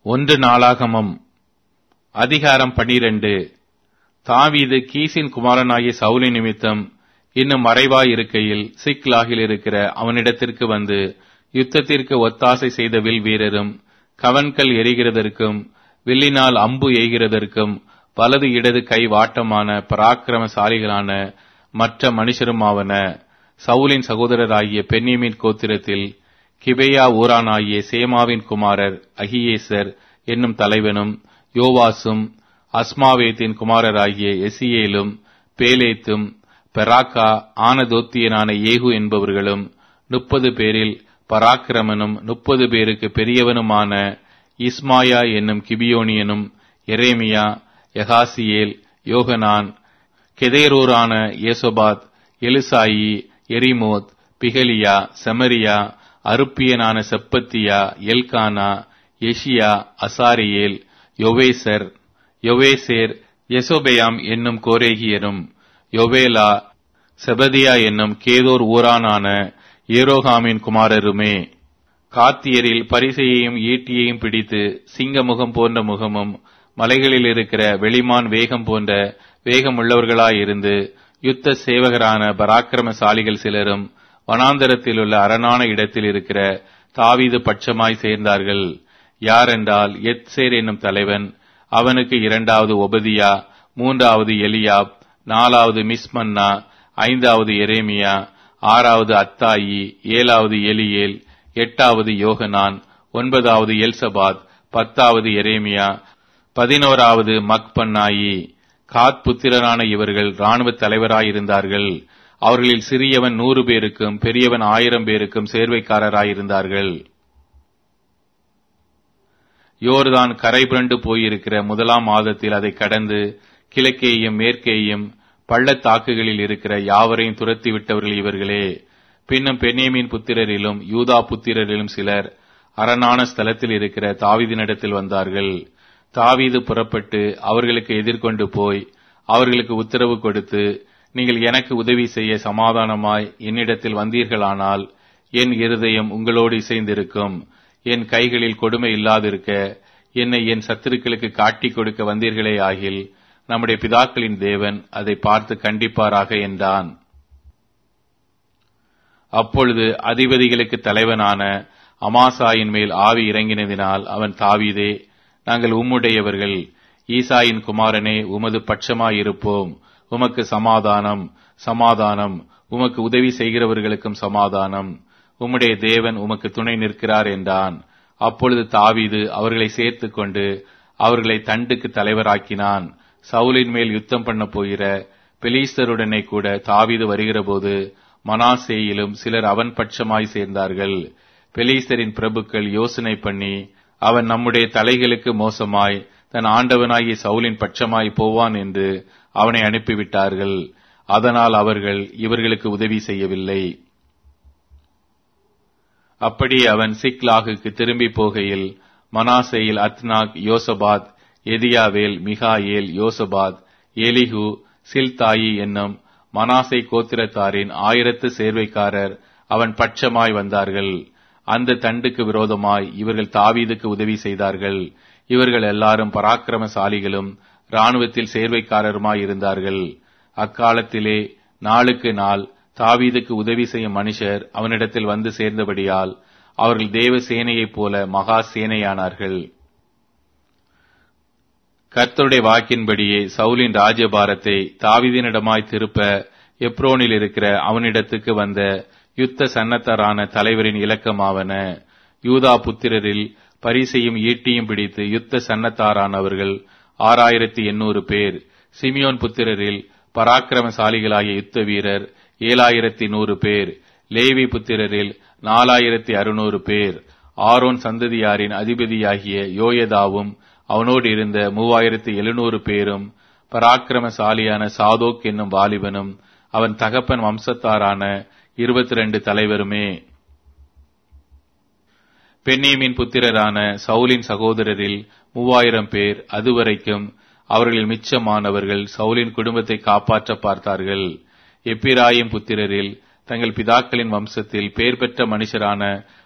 ஒன்று நாளாகமம் அதிகாரம் பனிரெண்டு தாவீது கீசின் குமாரனாகிய சவுலி நிமித்தம் இன்னும் மறைவாய் இருக்கையில் சிக்லாகில் இருக்கிற அவனிடத்திற்கு வந்து யுத்தத்திற்கு ஒத்தாசை செய்த வில் வீரரும் கவன்கள் எரிகிறதற்கும் வில்லினால் அம்பு எய்கிறதற்கும் வலது இடது கை வாட்டமான பராக்கிரமசாலிகளான மற்ற மனுஷருமாவன சவுலின் சகோதரராகிய பென்னியமின் கோத்திரத்தில் கிபேயா ஊரானாகிய சேமாவின் குமாரர் அகியேசர் என்னும் தலைவனும் யோவாசும் அஸ்மாவேத்தின் குமாரராகிய எசியேலும் பேலேத்தும் பெராக்கா ஆனதோத்தியனான ஏகு என்பவர்களும் முப்பது பேரில் பராக்கிரமனும் முப்பது பேருக்கு பெரியவனுமான இஸ்மாயா என்னும் கிபியோனியனும் எரேமியா யகாசியேல் யோகனான் கெதேரூரான ஏசோபாத் எலிசாயி எரிமோத் பிகலியா செமரியா அருப்பியனான செப்பத்தியா எல்கானா எஷியா அசாரியேல் யொவேசர் யொவேசேர் எசோபெயாம் என்னும் கோரேகியரும் யொவேலா செபதியா என்னும் கேதோர் ஊரானான ஏரோகாமின் குமாரருமே காத்தியரில் பரிசையையும் ஈட்டியையும் பிடித்து சிங்க முகம் போன்ற முகமும் மலைகளில் இருக்கிற வெளிமான் வேகம் போன்ற வேகமுள்ளவர்களாயிருந்து யுத்த சேவகரான பராக்கிரமசாலிகள் சிலரும் வனாந்தரத்தில் உள்ள அரணான இடத்தில் இருக்கிற தாவீது பட்சமாய் சேர்ந்தார்கள் யாரென்றால் எத்சேர் என்னும் தலைவன் அவனுக்கு இரண்டாவது ஒபதியா மூன்றாவது எலியாப் நாலாவது மிஸ்மன்னா ஐந்தாவது எரேமியா ஆறாவது அத்தாயி ஏழாவது எலியேல் எட்டாவது யோகனான் ஒன்பதாவது எல்சபாத் பத்தாவது எரேமியா பதினோராவது மக்பன்னாயி காத் புத்திரரான இவர்கள் இராணுவ தலைவராயிருந்தார்கள் அவர்களில் சிறியவன் நூறு பேருக்கும் பெரியவன் ஆயிரம் பேருக்கும் சேர்வைக்காரராயிருந்தார்கள் யோர்தான் கரை புரண்டு போயிருக்கிற முதலாம் மாதத்தில் அதை கடந்து கிழக்கேயும் மேற்கேயும் பள்ளத்தாக்குகளில் இருக்கிற யாவரையும் துரத்தி விட்டவர்கள் இவர்களே பின்னும் பென்னேமின் புத்திரரிலும் யூதா புத்திரரிலும் சிலர் அரணான ஸ்தலத்தில் இருக்கிற தாவீதினிடத்தில் வந்தார்கள் தாவீது புறப்பட்டு அவர்களுக்கு எதிர்கொண்டு போய் அவர்களுக்கு உத்தரவு கொடுத்து நீங்கள் எனக்கு உதவி செய்ய சமாதானமாய் என்னிடத்தில் வந்தீர்களானால் என் இருதயம் உங்களோடு இசைந்திருக்கும் என் கைகளில் கொடுமை இல்லாதிருக்க என்னை என் சத்துருக்களுக்கு காட்டிக் கொடுக்க வந்தீர்களே ஆகில் நம்முடைய பிதாக்களின் தேவன் அதை பார்த்து கண்டிப்பாராக என்றான் அப்பொழுது அதிபதிகளுக்கு தலைவனான அமாசாயின் மேல் ஆவி இறங்கினதினால் அவன் தாவீதே நாங்கள் உம்முடையவர்கள் ஈசாயின் குமாரனே உமது பட்சமாயிருப்போம் உமக்கு சமாதானம் சமாதானம் உமக்கு உதவி செய்கிறவர்களுக்கும் சமாதானம் உம்முடைய தேவன் உமக்கு துணை நிற்கிறார் என்றான் அப்பொழுது தாவீது அவர்களை சேர்த்து கொண்டு அவர்களை தண்டுக்கு தலைவராக்கினான் சவுலின் மேல் யுத்தம் பண்ண போகிற பெலீஸ்தருடனே கூட தாவீது வருகிறபோது மனாசேயிலும் சிலர் அவன் பட்சமாய் சேர்ந்தார்கள் பெலீஸ்தரின் பிரபுக்கள் யோசனை பண்ணி அவன் நம்முடைய தலைகளுக்கு மோசமாய் தன் ஆண்டவனாகிய சவுலின் பட்சமாய் போவான் என்று அவனை அனுப்பிவிட்டார்கள் அதனால் அவர்கள் இவர்களுக்கு உதவி செய்யவில்லை அப்படி அவன் சிக்லாகுக்கு திரும்பி போகையில் மனாசேயில் அத்னாக் யோசபாத் எதியாவேல் மிகாயேல் யோசபாத் எலிஹு சில்தாயி என்னும் மனாசை கோத்திரத்தாரின் ஆயிரத்து சேர்வைக்காரர் அவன் பட்சமாய் வந்தார்கள் அந்த தண்டுக்கு விரோதமாய் இவர்கள் தாவீதுக்கு உதவி செய்தார்கள் இவர்கள் எல்லாரும் பராக்கிரமசாலிகளும் இராணுவத்தில் சேர்வைக்காரருமாய் இருந்தார்கள் அக்காலத்திலே நாளுக்கு நாள் தாவீதுக்கு உதவி செய்யும் மனுஷர் அவனிடத்தில் வந்து சேர்ந்தபடியால் அவர்கள் தேவ சேனையைப் போல மகா சேனையானார்கள் கர்த்தருடைய வாக்கின்படியே சவுலின் ராஜ்யபாரத்தை தாவிதினிடமாய் திருப்ப எப்ரோனில் இருக்கிற அவனிடத்துக்கு வந்த யுத்த சன்னத்தரான தலைவரின் இலக்கமாவன யூதா புத்திரரில் பரிசையும் ஈட்டியும் பிடித்து யுத்த சன்னத்தாரானவர்கள் ஆறாயிரத்தி எண்ணூறு பேர் சிமியோன் புத்திரரில் பராக்கிரமசாலிகளாகிய யுத்த வீரர் ஏழாயிரத்தி நூறு பேர் லேவி புத்திரரில் நாலாயிரத்தி அறுநூறு பேர் ஆரோன் சந்ததியாரின் அதிபதியாகிய யோயதாவும் அவனோடு இருந்த மூவாயிரத்தி எழுநூறு பேரும் பராக்கிரமசாலியான சாதோக் என்னும் வாலிபனும் அவன் தகப்பன் வம்சத்தாரான இருபத்தி ரெண்டு தலைவருமே பென்னேமின் புத்திரரான சவுலின் சகோதரரில் மூவாயிரம் பேர் அதுவரைக்கும் அவர்களில் மிச்சமானவர்கள் சவுலின் குடும்பத்தை காப்பாற்ற பார்த்தார்கள் எப்பிராயிம் புத்திரரில் தங்கள் பிதாக்களின் வம்சத்தில் பேர் பெற்ற மனுஷரான